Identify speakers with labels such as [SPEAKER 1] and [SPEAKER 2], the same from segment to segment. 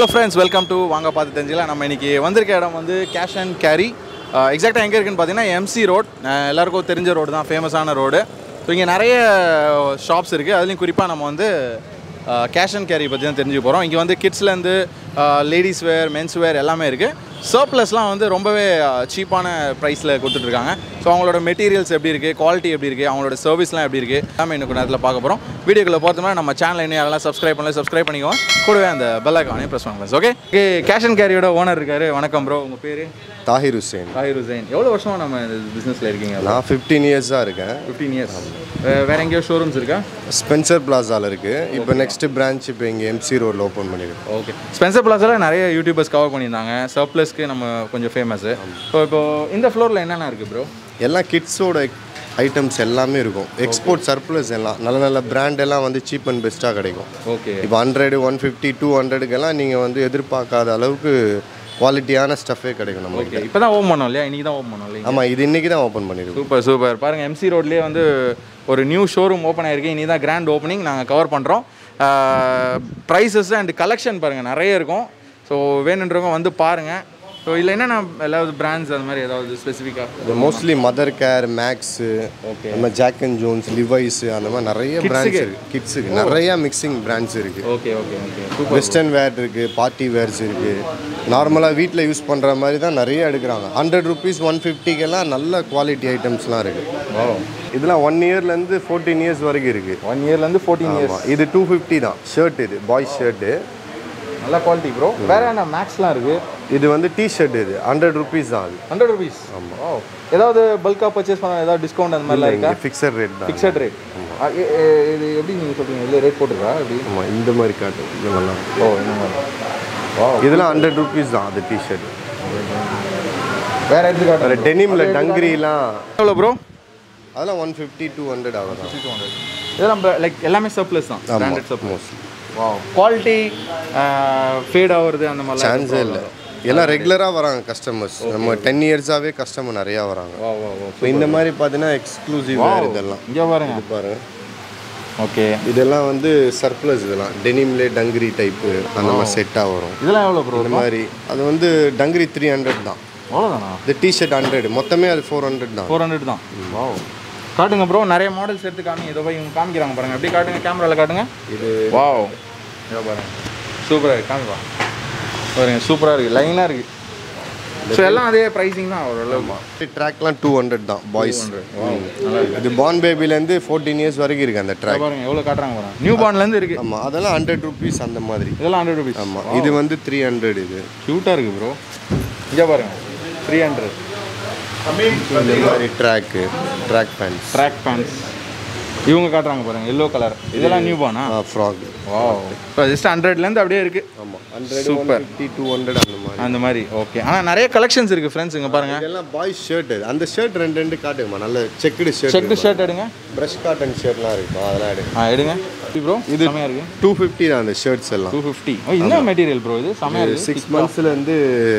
[SPEAKER 1] Hello friends welcome to வாங்க பார்த்து தெரிஞ்சுக்கலாம் நம்ம இன்னைக்கு வந்திருக்க இடம் வந்து கேஷ் அண்ட் கேரி எக்ஸாக்டாக எங்கே இருக்குன்னு பார்த்தீங்கன்னா எம்சி ரோட் எல்லாருக்கும் தெரிஞ்ச ரோடு தான் ஃபேமஸான ரோடு ஸோ இங்கே நிறைய ஷாப்ஸ் இருக்குது அதுலேயும் குறிப்பாக நம்ம வந்து கேஷ் அண்ட் கேரி பற்றி தான் தெரிஞ்சுக்க போகிறோம் இங்கே வந்து கிட்ஸ்லேருந்து லேடிஸ் வேர் மென்ஸ் வேர் எல்லாமே இருக்குது சர்ப்ளஸ்லாம் வந்து ரொம்பவே சீப்பான ப்ரைஸில் கொடுத்துட்ருக்காங்க ஸோ அவங்களோட மெட்டீரியல்ஸ் எப்படி இருக்குது குவாலிட்டி எப்படி இருக்குது அவங்களோட சர்வீஸ்லாம் எப்படி இருக்குது எல்லாமே இன்னும் நேரத்தில் பார்க்க போகிறோம் வீடியோக்குள்ள போகிறதுனா நம்ம சேனல் இன்னும் யாரெல்லாம் சப்ஸ்கிரைப் பண்ணல சப்ஸ்கிரைப் பண்ணிக்கோங்க கூடவே அந்த பெல் ஐக்கானே ப்ரெஸ் பண்ணுங்க ஓகே ஓகே கேஷ் அண்ட் கேரியோட ஓனர் இருக்காரு வணக்கம் ப்ரோ உங்கள் பேர்
[SPEAKER 2] தாஹிர் ஹுசேன்
[SPEAKER 1] தாஹிர் ஹுசைன் எவ்வளோ வருஷமா நம்ம இந்த பிஸ்னஸில் இருக்கீங்க
[SPEAKER 2] நான் ஃபிஃப்டீன் இயர்ஸாக இருக்கேன்
[SPEAKER 1] ஃபிஃப்டீன் இயர்ஸ் வேறு எங்கேயோ ஷோரூம்ஸ் இருக்கா
[SPEAKER 2] ஸ்பென்சர் பிளாஸாவில் இருக்குது இப்போ நெக்ஸ்ட் பிரான்ச் இப்போ இங்கே எம்சி ரோடில் ஓப்பன் பண்ணியிருக்கோம்
[SPEAKER 1] ஓகே ஸ்பென்சர் பிளாஸில் நிறைய யூடியூபர்ஸ் கவர் பண்ணியிருந்தாங்க சர்ப்ளஸ்க்கு நம்ம கொஞ்சம் ஃபேமஸு ஸோ இப்போ இந்த ஃப்ளோரில் என்னென்ன இருக்குது ப்ரோ
[SPEAKER 2] எல்லாம் கிட்ஸோட ஐட்டம்ஸ் எல்லாமே இருக்கும் எக்ஸ்போர்ட் சர்ப்ளஸ் எல்லாம் நல்ல நல்ல பிராண்ட் எல்லாம் வந்து சீப் அண்ட் பெஸ்ட்டாக கிடைக்கும்
[SPEAKER 1] ஓகே
[SPEAKER 2] இப்போ ஹண்ட்ரடு ஒன் ஃபிஃப்டி டூ ஹண்ட்ரடுக்கெல்லாம் நீங்கள் வந்து எதிர்பார்க்காத அளவுக்கு குவாலிட்டியான ஸ்டஃப்பே கிடைக்கும் நமக்கு
[SPEAKER 1] ஓகே இப்போ தான் ஓப்பன் பண்ணோம் இல்லையா இன்றைக்கி தான் ஓப்பன் பண்ணோம் இல்லையா
[SPEAKER 2] ஆமாம் இது இன்றைக்கி தான் ஓப்பன் பண்ணியிருக்கோம்
[SPEAKER 1] சூப்பர் சூப்பர் பாருங்கள் எம்சி ரோட்லேயே வந்து ஒரு நியூ ஷோரூம் ஓப்பன் ஆயிருக்கு இனி தான் கிராண்ட் ஓப்பனிங் நாங்கள் கவர் பண்ணுறோம் ப்ரைஸஸ் அண்ட் கலெக்ஷன் பாருங்கள் நிறைய இருக்கும் ஸோ வேணுன்றவங்க வந்து பாருங்கள் ஸோ இல்லை என்னென்ன ஏதாவது பிராண்ட்ஸ் அந்த மாதிரி ஏதாவது ஸ்பெசிஃபிக்காக
[SPEAKER 2] இது mostly mother care Max
[SPEAKER 1] Okay.
[SPEAKER 2] நம்ம ஜாக் அண்ட் ஜோன்ஸ் லிவைஸு அந்த மாதிரி நிறைய பிராண்ட்ஸ் இருக்குது கிட்ஸுக்கு நிறைய மிக்சிங் பிராண்ட்ஸ் இருக்குது
[SPEAKER 1] okay okay okay super
[SPEAKER 2] western wear இருக்குது பார்ட்டி வேர்ஸ் இருக்குது நார்மலாக வீட்டில் யூஸ் பண்ணுற மாதிரி தான் நிறைய எடுக்கிறாங்க ஹண்ட்ரட் ருபீஸ் ஒன் ஃபிஃப்டிக்கெல்லாம் நல்ல குவாலிட்டி ஐட்டம்ஸ்லாம் இருக்குது
[SPEAKER 1] ஓ
[SPEAKER 2] இதெல்லாம் ஒன் இயர்லேருந்து ஃபோர்டீன் இயர்ஸ் வரைக்கும் இருக்குது
[SPEAKER 1] ஒன் இயர்லேருந்து ஃபோர்டீன் இயர்ஸ்
[SPEAKER 2] ஆமாம் இது டூ ஃபிஃப்டி தான் ஷர்ட் இது பாய்ஸ் ஷர்ட்டு
[SPEAKER 1] நல்ல குவாலிட்டி ப்ரோ வேறு என்ன மேக்ஸ்லாம் இருக்குது
[SPEAKER 2] இது வந்து டி ஷர்ட் இது ஹண்ட்ரட் ருபீஸ் தான் அது
[SPEAKER 1] ஹண்ட்ரட் ருபீஸ் ஓ ஏதாவது பல்காக பர்ச்சேஸ் பண்ண ஏதாவது டிஸ்கவுண்ட் அந்த மாதிரிலாம் இருக்கா
[SPEAKER 2] ஃபிக்ஸட் ரேட் தான்
[SPEAKER 1] ஃபிக்ஸட் ரேட் இது எப்படி நீங்கள் சொல்கிறீங்க இல்லை ரேட் போட்டிருக்கா எப்படி
[SPEAKER 2] ஆமாம் இந்த மாதிரி காட்டும் இது நல்லா
[SPEAKER 1] ஓ இந்த மாதிரி ஓ
[SPEAKER 2] இதெல்லாம் ஹண்ட்ரட் ருபீஸ் தான் அது டி ஷர்ட்
[SPEAKER 1] வேறு எடுத்து காட்டுறேன்
[SPEAKER 2] டெனிமில் டங்கிரிலாம்
[SPEAKER 1] எவ்வளோ ப்ரோ
[SPEAKER 2] அதெல்லாம் ஒன் ஃபிஃப்டி டூ ஹண்ட்ரட் ஆகும்
[SPEAKER 1] இதெல்லாம் லைக் எல்லாமே சர்ப்ளஸ் தான் பிராண்டட் சர்ப்ளஸ்
[SPEAKER 2] மோஸ்ட்லி
[SPEAKER 1] வா குவாலிட்டி ஃபேட் ஆகுறது அந்த மாதிரிலாம்
[SPEAKER 2] சான்ஸே இல்லை எல்லாம் ரெகுலராக வராங்க கஸ்டமர்ஸ் நம்ம டென் இயர்ஸாகவே கஸ்டமர் நிறையா வராங்க
[SPEAKER 1] வா வா வா
[SPEAKER 2] இப்போ இந்த மாதிரி பார்த்தீங்கன்னா எக்ஸ்க்ளூசிவ் வேறு இதெல்லாம்
[SPEAKER 1] இங்கே பாருங்க
[SPEAKER 2] இது பாருங்க
[SPEAKER 1] ஓகே
[SPEAKER 2] இதெல்லாம் வந்து சர்ப்ளஸ் இதெல்லாம் டெனிம்லே டங்கிரி டைப்பு அந்த மாதிரி செட்டாக வரும்
[SPEAKER 1] இதெல்லாம் எவ்வளோ ப்ரோ
[SPEAKER 2] இந்த மாதிரி அது வந்து டங்கிரி த்ரீ ஹண்ட்ரட் தான்
[SPEAKER 1] அவ்வளோதானா
[SPEAKER 2] இந்த டிஷர்ட் ஹண்ட்ரட் மொத்தமே அது ஃபோர் ஹண்ட்ரட் தான்
[SPEAKER 1] ஃபோர் ஹண்ட்ரட் தான் வா காட்டுங்க ப்ரோ நிறைய மாடல்ஸ் எடுத்து காமி இதை போய் இவங்க காமிக்கிறாங்க பாருங்க எப்படி காட்டுங்க கேமராவில் காட்டுங்க
[SPEAKER 2] இது
[SPEAKER 1] வாவ் இதோ பாருங்க சூப்பராக இருக்கு காமிப்பா பாருங்க சூப்பராக இருக்குது லைனாக இருக்குது ஸோ எல்லாம் அதே ப்ரைஸிங் தான் ஓரளவு
[SPEAKER 2] ட்ராக்லாம் டூ ஹண்ட்ரட் தான் பாய்ஸ்
[SPEAKER 1] நல்லா இருக்கு
[SPEAKER 2] இது பான் பேபிலேருந்து ஃபோர்டீன் இயர்ஸ் வரைக்கும் இருக்குது அந்த
[SPEAKER 1] இதோ
[SPEAKER 2] ட்ராக்
[SPEAKER 1] பாருங்க எவ்வளோ காட்டுறாங்க பாருங்க நியூ பார்ன்லேருந்து இருக்குது
[SPEAKER 2] ஆமாம் அதெல்லாம் ஹண்ட்ரட் ருபீஸ் அந்த மாதிரி
[SPEAKER 1] இதெல்லாம் ஹண்ட்ரட் ருபீஸ்
[SPEAKER 2] ஆமாம் இது வந்து த்ரீ ஹண்ட்ரட் இது
[SPEAKER 1] க்யூட்டாக இருக்குது ப்ரோ இங்கே பாருங்க த்ரீ ஹண்ட்ரட்
[SPEAKER 2] இந்த மாதிரி track track pants
[SPEAKER 1] track pants இவங்க காட்டுறாங்க பாருங்க எல்லோ கலர் இதெல்லாம் நியூ பானா
[SPEAKER 2] ஃப்ராக்
[SPEAKER 1] வா இப்போ ஜஸ்ட் ஹண்ட்ரட்லேருந்து அப்படியே இருக்குது
[SPEAKER 2] ஆமாம் hundred
[SPEAKER 1] Super.
[SPEAKER 2] Fifty two hundred அந்த மாதிரி
[SPEAKER 1] அந்த மாதிரி ஓகே ஆனால் நிறைய கலெக்ஷன்ஸ் இருக்குது ஃப்ரெண்ட்ஸ் இங்கே பாருங்க
[SPEAKER 2] இதெல்லாம் பாய்ஸ் ஷர்ட் அந்த ஷர்ட் ரெண்டு ரெண்டு காட்டுங்கம்மா நல்ல செக்குடு ஷர்ட்
[SPEAKER 1] செக்கு ஷர்ட் எடுங்க
[SPEAKER 2] ப்ரஷ் காட்டன் ஷர்ட்லாம் இருக்கும் அதெல்லாம் எடுங்க
[SPEAKER 1] ஆ எடுங்க ப்ரோ இது செமையாக இருக்கு
[SPEAKER 2] டூ ஃபிஃப்டி தான் அந்த ஷர்ட்ஸ் எல்லாம்
[SPEAKER 1] டூ ஃபிஃப்டி ஓ என்ன மெட்டீரியல் ப்ரோ இது செமையாக இருக்கு
[SPEAKER 2] சிக்ஸ் மந்த்ஸ்லேருந்து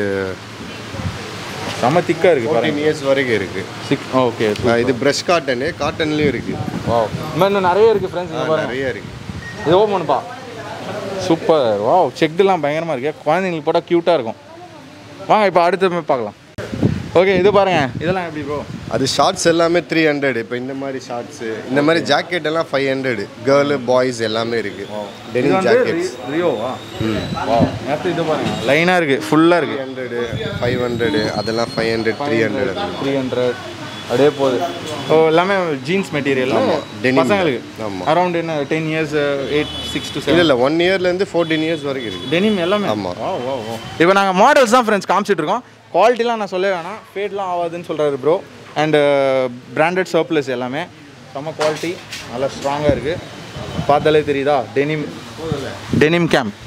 [SPEAKER 1] செம திக்காக இருக்குது பாருங்க
[SPEAKER 2] ஃபோர்டீன் இயர்ஸ் வரைக்கும் இருக்குது
[SPEAKER 1] சிக்ஸ் ஓகே
[SPEAKER 2] இது ப்ரஷ் காட்டனு காட்டன்லேயும் இருக்குது
[SPEAKER 1] வா இன்னும் இன்னும் நிறைய இருக்குது ஃப்ரெண்ட்ஸ் இங்கே பாருங்க
[SPEAKER 2] நிறைய இருக்குது
[SPEAKER 1] இது ஓப்பன் பண்ணுப்பா சூப்பர் வா செக்டுலாம் பயங்கரமாக இருக்கு குழந்தைங்களுக்கு போட்டால் க்யூட்டாக இருக்கும் வாங்க இப்போ அடுத்து போய் பார்க்கலாம் ஓகே இது பாருங்க இதெல்லாம் எப்படி ப்ரோ
[SPEAKER 2] அது ஷார்ட்ஸ் எல்லாமே த்ரீ ஹண்ட்ரட் இப்போ இந்த மாதிரி ஷார்ட்ஸு இந்த மாதிரி ஜாக்கெட் எல்லாம் ஃபைவ் ஹண்ட்ரட் கேர்ளு பாய்ஸ் எல்லாமே இருக்குது
[SPEAKER 1] இது
[SPEAKER 2] டெனிம்
[SPEAKER 1] வந்து
[SPEAKER 2] ஜாக்கெட்ஸ்
[SPEAKER 1] ரி- ரியோவா வா நேற்று இது பாருங்க லைனாக இருக்குது ஃபுல்லாக
[SPEAKER 2] த்ரீ
[SPEAKER 1] இருக்குது
[SPEAKER 2] ஹண்ட்ரடு ஃபைவ் ஹண்ட்ரடு அதெல்லாம் five hundred three hundred
[SPEAKER 1] three hundred அப்படியே போகுது ஓ எல்லாமே ஜீன்ஸ் மெட்டீரியல்
[SPEAKER 2] denim.
[SPEAKER 1] பசங்களுக்கு
[SPEAKER 2] ஆமா.
[SPEAKER 1] அரௌண்ட் என்ன ten years eight six to
[SPEAKER 2] இல்லை
[SPEAKER 1] செவன்
[SPEAKER 2] இல்லை ஒன் இயர்லேருந்து ஃபோர்டீன் இயர்ஸ் வரைக்கும் இருக்குது
[SPEAKER 1] டெனிம் எல்லாமே
[SPEAKER 2] ஆமா.
[SPEAKER 1] வா வா வா இப்போ நாங்கள் மாடல்ஸ் தான் ஃப்ரெண்ட்ஸ் காமிச்சிட்டு இருக்கோம் குவாலிட்டிலாம் நான் சொல்ல வேணாம் ஃபேட்லாம் ஆகாதுன்னு சொல்கிறாரு ப்ரோ அண்டு பிராண்டட் சர்ப்ளஸ் எல்லாமே செம்ம குவாலிட்டி நல்லா ஸ்ட்ராங்காக இருக்குது பார்த்தாலே தெரியுதா டெனிம் டெனிம் கேம்ப்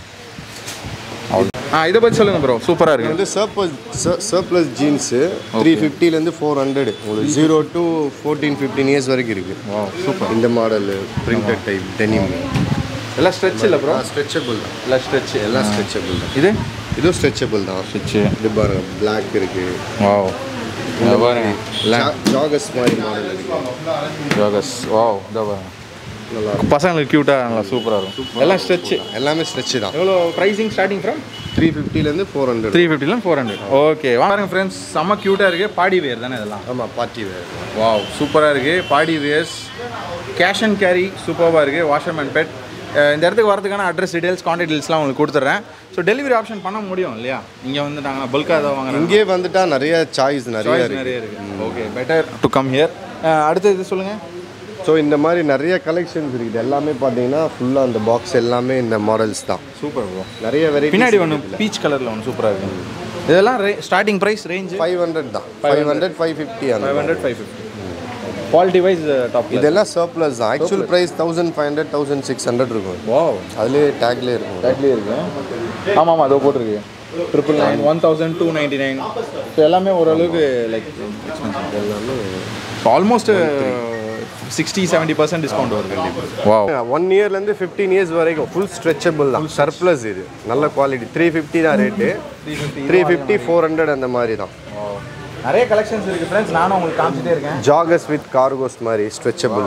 [SPEAKER 1] ஆ இதை பற்றி சொல்லுங்கள் ப்ரோ சூப்பராக
[SPEAKER 2] இது
[SPEAKER 1] இருக்குது
[SPEAKER 2] வந்து சர்ப்ளஸ் சர்ப்ளஸ் ஜீன்ஸு த்ரீ ஃபிஃப்டிலேருந்து ஃபோர் ஹண்ட்ரட் உங்களுக்கு zero to fourteen fifteen years வரைக்கும் இருக்குது
[SPEAKER 1] வா சூப்பர்
[SPEAKER 2] இந்த மாடலு பிரிண்டட் டைப் டெனிம்
[SPEAKER 1] எல்லாம் ஸ்ட்ரெச் இல்லை ப்ரோ
[SPEAKER 2] ஸ்ட்ரெச்சபிள் தான்
[SPEAKER 1] எல்லாம் ஸ்ட்ரெச்
[SPEAKER 2] எல்லாம் ஸ்ட்ரெச்சபிள் தான்
[SPEAKER 1] இது
[SPEAKER 2] இதுவும் ஸ்ட்ரெச்சபிள் தான்
[SPEAKER 1] ஸ்ட்ரெச்சு
[SPEAKER 2] இது பாருங்க பிளாக் இருக்குது
[SPEAKER 1] வாவ் இந்த பாருங்க
[SPEAKER 2] ஜாகஸ் மாதிரி மாடல் இருக்குது
[SPEAKER 1] யோகஸ் வாவ் இதோ பாருங்க பசங்களுக்கு க்யூட்டாக நல்லா சூப்பராக இருக்கும் எல்லாம் ஸ்ட்ரெச்சு
[SPEAKER 2] எல்லாமே ஸ்ட்ரெச்சு தான்
[SPEAKER 1] எவ்வளோ ப்ரைஸிங் ஸ்டார்டிங் ஃப்ரம்
[SPEAKER 2] த்ரீ ஃபிஃப்டிலேருந்து ஃபோர் ஹண்ட்ரட்
[SPEAKER 1] த்ரீ ஃபிஃப்டிலாம் ஃபோர் ஹண்ட்ரட் ஓகே பாருங்க ஃப்ரெண்ட்ஸ் செம்ம க்யூட்டாக இருக்குது பாடி வேர் தானே இதெல்லாம்
[SPEAKER 2] ஆமாம் பார்ட்டி வேர்
[SPEAKER 1] வாவ் சூப்பராக இருக்குது body wears cash and carry சூப்பராக இருக்குது வாஷர்மேன் பெட் இந்த இடத்துக்கு வரதுக்கான அட்ரஸ் டீடைல்ஸ் கான்டாக்ட் டீல்ஸ்லாம் உங்களுக்கு கொடுத்துட்றேன் ஸோ டெலிவரி ஆப்ஷன் பண்ண முடியும் இல்லையா இங்கே வந்துட்டாங்கன்னா பல்காக ஏதாவது வாங்குறாங்க
[SPEAKER 2] இங்கே வந்துட்டா நிறைய சாய்ஸ் நிறைய
[SPEAKER 1] Choice
[SPEAKER 2] இருக்கு
[SPEAKER 1] நிறைய இருக்குது okay better to come here அடுத்து இது சொல்லுங்கள்
[SPEAKER 2] ஸோ இந்த மாதிரி நிறைய கலெக்ஷன்ஸ் இருக்குது எல்லாமே பார்த்தீங்கன்னா ஃபுல்லாக அந்த பாக்ஸ் எல்லாமே இந்த மாடல்ஸ் தான்
[SPEAKER 1] சூப்பர் ப்ரோ
[SPEAKER 2] நிறைய வெரைட்டி
[SPEAKER 1] பின்னாடி ஒன்று பீச் கலரில் ஒன்று சூப்பராக இருக்கு இதெல்லாம் starting price range
[SPEAKER 2] five hundred தான் ஃபைவ் ஹண்ட்ரட் ஃபைவ் ஃபிஃப்டி அந்த
[SPEAKER 1] five hundred five fifty quality wise top
[SPEAKER 2] இதெல்லாம் சர்ப்ளஸ் தான் actual price thousand five hundred thousand six hundred இருக்கும்
[SPEAKER 1] வா
[SPEAKER 2] அதுலேயே டேக்லேயே இருக்கும்
[SPEAKER 1] பேக்லேயே இருக்கு ஆமாம் ஆமாம் அதோ போட்டிருக்கு triple nine one thousand two ninety nine so எல்லாமே ஓரளவுக்கு லைக் எல்லாமே almost sixty seventy percent discount வருது வா
[SPEAKER 2] ஒன் இயர்லேருந்து ஃபிஃப்டீன் இயர்ஸ் வரைக்கும் ஃபுல் ஸ்ட்ரெச்சபிள் தான் சர்ப்ளஸ் இது நல்ல குவாலிட்டி த்ரீ ஃபிஃப்டி தான் rate three fifty four hundred அந்த மாதிரி தான்
[SPEAKER 1] நிறைய கலெக்ஷன்ஸ் இருக்குது ஃப்ரெண்ட்ஸ் நானும் உங்களுக்கு காமிச்சிட்டே இருக்கேன்
[SPEAKER 2] ஜாகஸ் வித் கார்கோஸ் மாதிரி ஸ்ட்ரெச்சபிள்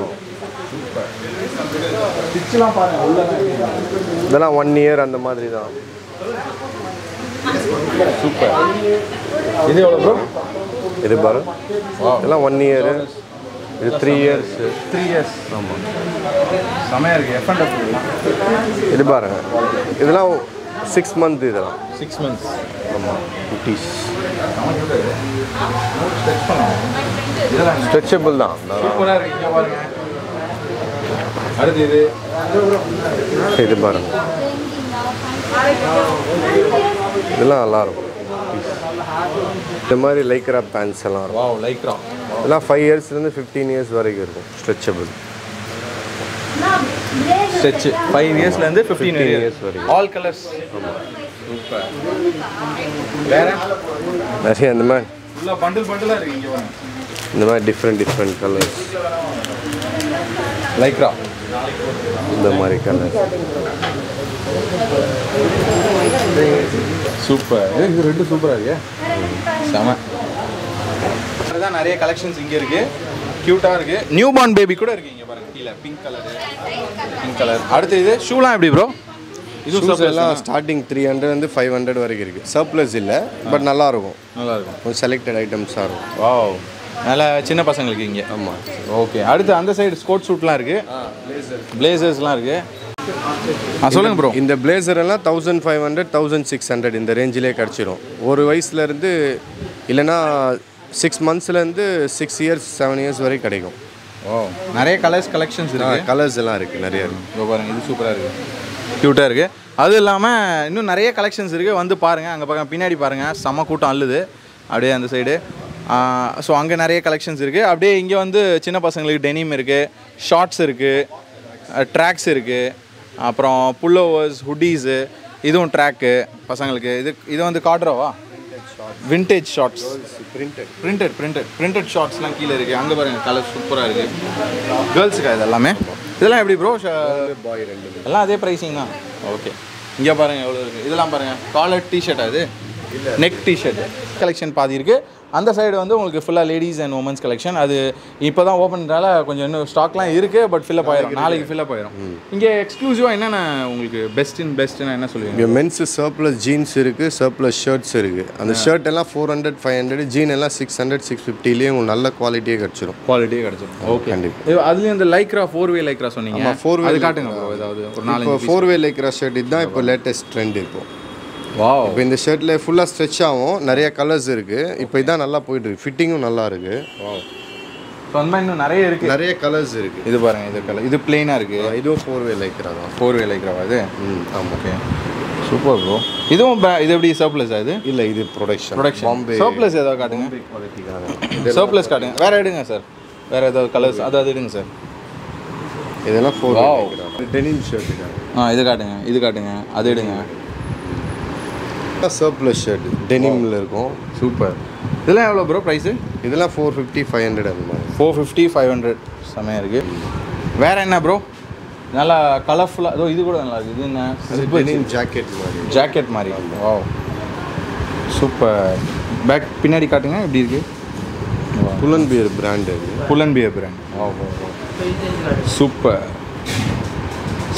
[SPEAKER 1] ஸ்டிச்லாம் பாருங்கள் உள்ள
[SPEAKER 2] இதெல்லாம் ஒன் இயர் அந்த மாதிரி தான்
[SPEAKER 1] சூப்பர் இது எவ்வளோ ப்ரோ
[SPEAKER 2] இது பாரு இதெல்லாம் ஒன் இயர் இது த்ரீ இயர்ஸ்
[SPEAKER 1] த்ரீ இயர்ஸ் ஆமாம் செமையாக இருக்குது எஃப் அண்ட் எஃப்
[SPEAKER 2] இது பாருங்க இதெல்லாம் சிக்ஸ் மந்த் இதெல்லாம்
[SPEAKER 1] சிக்ஸ் மந்த்ஸ்
[SPEAKER 2] ஆமாம் குட்டீஸ்
[SPEAKER 1] ஸ்ட்ரெச் பண்ணுவோம் இதெல்லாம்
[SPEAKER 2] ஸ்ட்ரெச்சபிள் தான்
[SPEAKER 1] சூப்பராக இருக்கு இங்கே பாருங்க அடுத்து இது
[SPEAKER 2] இது பாருங்க இதெல்லாம் நல்லா இருக்கும் இந்த மாதிரி லைக்ரா பேண்ட்ஸ் எல்லாம் இருக்கும்
[SPEAKER 1] வாவ் லைக்ரா
[SPEAKER 2] இதெல்லாம் ஃபைவ் இயர்ஸ்லேருந்து ஃபிஃப்டீன் இயர்ஸ் வரைக்கும் இருக்கும் ஸ்ட்ரெச்சபிள்
[SPEAKER 1] ஸ்ட்ரெச் ஃபைவ் இயர்ஸ்லேருந்து ஃபிஃப்டீன்
[SPEAKER 2] 15
[SPEAKER 1] இயர்ஸ்
[SPEAKER 2] years வரைக்கும்.
[SPEAKER 1] ஆல் கலர்ஸ் சூப்பர் வேற
[SPEAKER 2] நிறைய இந்த மாதிரி
[SPEAKER 1] ஃபுல்லாக பண்டில் பண்டிலாக இருக்கு இங்கே பாருங்க
[SPEAKER 2] இந்த மாதிரி டிஃப்ரெண்ட் டிஃப்ரெண்ட் கலர்ஸ்
[SPEAKER 1] லைக்ரா
[SPEAKER 2] இந்த மாதிரி கலர்ஸ்
[SPEAKER 1] சூப்பர் இது ரெண்டு சூப்பராக இருக்கு செம தான் நிறைய கலெக்ஷன்ஸ் இங்கே இருக்கு க்யூட்டாக இருக்கு நியூ பார்ன் பேபி கூட இருக்கு இங்கே பாருங்க கீழே பிங்க் கலர் பிங்க் கலர் அடுத்து இது ஷூலாம் எப்படி ப்ரோ இது
[SPEAKER 2] ஷூஸ் எல்லாம் ஸ்டார்டிங் த்ரீ ஹண்ட்ரட் வந்து ஃபைவ் ஹண்ட்ரட் வரைக்கும் இருக்குது சர்ப்ளஸ் இல்லை பட் நல்லா இருக்கும்
[SPEAKER 1] நல்லா இருக்கும்
[SPEAKER 2] கொஞ்சம் செலக்டட் ஐட்டம்ஸாக இருக்கும்
[SPEAKER 1] வாவ் நல்ல சின்ன பசங்களுக்கு இங்கே
[SPEAKER 2] ஆமாம்
[SPEAKER 1] ஓகே அடுத்து அந்த சைடு ஸ்போர்ட்ஸ் சூட்லாம் இருக்கு பிளேசர்ஸ்லாம் இருக்கு ஆ சொல்லுங்க ப்ரோ
[SPEAKER 2] இந்த பிளேசர் எல்லாம் thousand five hundred thousand six hundred இந்த ரேஞ்சிலே கிடச்சிரும் ஒரு வயசுலேருந்து இல்லைன்னா சிக்ஸ் மந்த்ஸ்லேருந்து சிக்ஸ் இயர்ஸ் செவன் இயர்ஸ் வரைக்கும் கிடைக்கும்
[SPEAKER 1] ஓ நிறைய கலர்ஸ் கலெக்ஷன்ஸ் இருக்கு
[SPEAKER 2] கலர்ஸ் எல்லாம் இருக்குது நிறைய இருக்குது
[SPEAKER 1] இதோ பாருங்க இது சூப்பராக இருக்கு க்யூட்டாக இருக்கு அது இல்லாமல் இன்னும் நிறைய கலெக்ஷன்ஸ் இருக்குது வந்து பாருங்கள் அங்கே பக்கம் பின்னாடி பாருங்கள் செம்ம கூட்டம் அள்ளுது அப்படியே அந்த சைடு ஸோ அங்கே நிறைய கலெக்ஷன்ஸ் இருக்குது அப்படியே இங்கே வந்து சின்ன பசங்களுக்கு டெனிம் இருக்குது ஷார்ட்ஸ் இருக்குது ட்ராக்ஸ் இருக்குது அப்புறம் புல்லோவர்ஸ் ஹுட்டீஸு இதுவும் ட்ராக்கு பசங்களுக்கு இது இது வந்து காட்ரோவா vintage shorts
[SPEAKER 2] printed
[SPEAKER 1] printed printed printed ஷார்ட்ஸ்லாம் கீழே இருக்குது அங்கே பாருங்கள் கலர் சூப்பராக இருக்குது கேர்ள்ஸுக்கா இது எல்லாமே இதெல்லாம் எப்படி ப்ரோ
[SPEAKER 2] பாய் ரெண்டு
[SPEAKER 1] எல்லாம் அதே ப்ரைஸிங் தான் ஓகே இங்கே பாருங்கள் எவ்வளோ இருக்குது இதெல்லாம் பாருங்கள் காலர் டிஷர்ட் அது நெக் டிஷர்ட் கலெக்ஷன் பாதி இருக்குது அந்த சைடு வந்து உங்களுக்கு ஃபுல்லாக லேடிஸ் அண்ட் உமன்ஸ் கலெக்ஷன் அது இப்போ தான் ஓப்பன்றால கொஞ்சம் இன்னும் ஸ்டாக்லாம் இருக்குது பட் ஃபில்லப் ஆயிரும் நாளைக்கு ஃபில்லப் ஆயிரும் இங்கே எக்ஸ்க்ளூசிவாக என்னென்ன உங்களுக்கு பெஸ்ட் இன் பெஸ்ட்னு என்ன சொல்லுவீங்க
[SPEAKER 2] இங்கே மென்ஸ் சர்ப்ளஸ் ஜீன்ஸ் இருக்குது சர்ப்ளஸ் ஷர்ட்ஸ் இருக்குது அந்த ஷர்ட் எல்லாம் four hundred five hundred jean எல்லாம் சிக்ஸ் ஹண்ட்ரட் சிக்ஸ் ஃபிஃப்டிலேயே உங்களுக்கு நல்ல குவாலிட்டியே கிடச்சிரும்
[SPEAKER 1] குவாலிட்டியே கிடச்சிடும் ஓகே
[SPEAKER 2] கண்டிப்பா.
[SPEAKER 1] அதுலேயும் இந்த லைக்ரா ஃபோர் வே லைக்ரா சொன்னீங்க
[SPEAKER 2] ஆமா, four way
[SPEAKER 1] அது காட்டுங்க bro ஏதாவது ஒரு
[SPEAKER 2] இப்போ
[SPEAKER 1] நாலஞ்சு
[SPEAKER 2] ஃபோர் வே லைக்ரா ஷர்ட் இதுதான் இப்போ லேட்டஸ்ட் ட்ரெண்ட் இப்போ
[SPEAKER 1] வாவ்
[SPEAKER 2] இப்போ இந்த ஷர்ட்டில் ஃபுல்லாக ஸ்ட்ரெச் ஆகும் நிறைய கலர்ஸ் இருக்குது இப்போ இதான் நல்லா போயிட்டு இருக்கு ஃபிட்டிங்கும் நல்லா இருக்குது
[SPEAKER 1] வாவ் ஸோ அந்த மாதிரி இன்னும் நிறைய இருக்குது
[SPEAKER 2] நிறைய கலர்ஸ் இருக்குது
[SPEAKER 1] இது பாருங்க இது கலர் இது பிளெயினாக இருக்குது
[SPEAKER 2] இதுவும் ஃபோர் வே லைக்ரா தான்
[SPEAKER 1] ஃபோர் வே லைக்ராவா இது
[SPEAKER 2] ம் ஆமாம்
[SPEAKER 1] ஓகே சூப்பர் ப்ரோ இதுவும் ba- இது எப்படி சர்ப்ளஸ் இது
[SPEAKER 2] இல்லை இது ப்ரொடக்ஷன்
[SPEAKER 1] ப்ரொடக்ஷன்
[SPEAKER 2] பாம்பே
[SPEAKER 1] சர்ப்ளஸ் ஏதாவது காட்டுங்க
[SPEAKER 2] குவாலிட்டிக்காக
[SPEAKER 1] சர்ப்ளஸ் காட்டுங்க வேற எடுங்க சார் வேற ஏதாவது கலர்ஸ் அது அது எடுங்க சார்
[SPEAKER 2] இதெல்லாம் ஃபோர்
[SPEAKER 1] Wow.
[SPEAKER 2] வே டெனிம் ஷர்ட்டுக்காக
[SPEAKER 1] ஆ இது காட்டுங்க இது காட்டுங்க அது எடுங்க
[SPEAKER 2] சர்ப்ளஸ் ஷர்ட் டெனிமில் இருக்கும்
[SPEAKER 1] சூப்பர் இதெல்லாம் எவ்வளோ ப்ரோ ப்ரைஸு
[SPEAKER 2] இதெல்லாம் ஃபோர் ஃபிஃப்டி ஃபைவ் ஹண்ட்ரட் அந்த மாதிரி
[SPEAKER 1] ஃபோர் ஃபிஃப்டி ஃபைவ் ஹண்ட்ரட் செமையாக இருக்குது வேற என்ன ப்ரோ நல்லா கலர்ஃபுல்லாக அதோ இது கூட நல்லா இருக்குது இது என்ன
[SPEAKER 2] டெனிம் ஜாக்கெட் மாதிரி
[SPEAKER 1] ஜாக்கெட் மாதிரி வா சூப்பர் பேக் பின்னாடி காட்டுங்க எப்படி இருக்கு
[SPEAKER 2] புலன் பியர் பிராண்ட் அது
[SPEAKER 1] புலன் பியர் பிராண்ட் வா வா சூப்பர்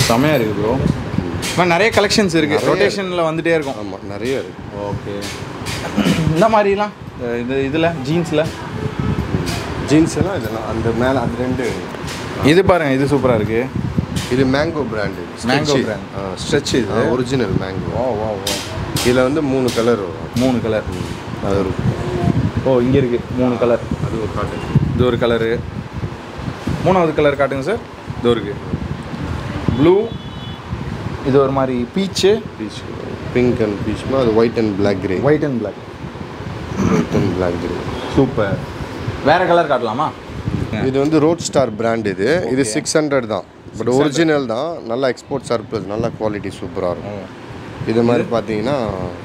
[SPEAKER 1] செமையாக இருக்குது ப்ரோ இப்போ நிறைய கலெக்ஷன்ஸ் இருக்குது ரொட்டேஷனில் வந்துட்டே இருக்கும்
[SPEAKER 2] ஆமாம் நிறைய இருக்குது
[SPEAKER 1] ஓகே இந்த மாதிரிலாம் அஹ் இது இதில் ஜீன்ஸில்
[SPEAKER 2] ஜீன்ஸ் எல்லாம் இதெல்லாம் அந்த மேலே அது ரெண்டு
[SPEAKER 1] இது பாருங்க இது சூப்பராக இருக்குது
[SPEAKER 2] இது mango brand
[SPEAKER 1] Mango brand. Stretch இது.
[SPEAKER 2] ஒரிஜினல் மேங்கோ
[SPEAKER 1] ஓ வா வா
[SPEAKER 2] இதில் வந்து மூணு கலர் வரும்
[SPEAKER 1] மூணு கலர்
[SPEAKER 2] அது ஒரு
[SPEAKER 1] ஓ இங்கே இருக்குது மூணு கலர்
[SPEAKER 2] அது ஒரு காட்டன்
[SPEAKER 1] இது ஒரு கலரு மூணாவது கலர் காட்டுங்க சார் இது இருக்கு ப்ளூ இது ஒரு மாதிரி பீச்சு
[SPEAKER 2] பீச் பிங்க் அண்ட் பீச்மா அது white and black grey
[SPEAKER 1] white and black
[SPEAKER 2] white and black grey
[SPEAKER 1] super வேறு கலர் காட்டலாமா
[SPEAKER 2] இது வந்து ரோட் ஸ்டார் பிராண்ட் இது இது சிக்ஸ் ஹண்ட்ரட் தான் பட் ஒரிஜினல் தான் நல்லா எக்ஸ்போர்ட் சர்ப்ளஸ் நல்ல குவாலிட்டி சூப்பராக இருக்கும் இது மாதிரி பார்த்தீங்கன்னா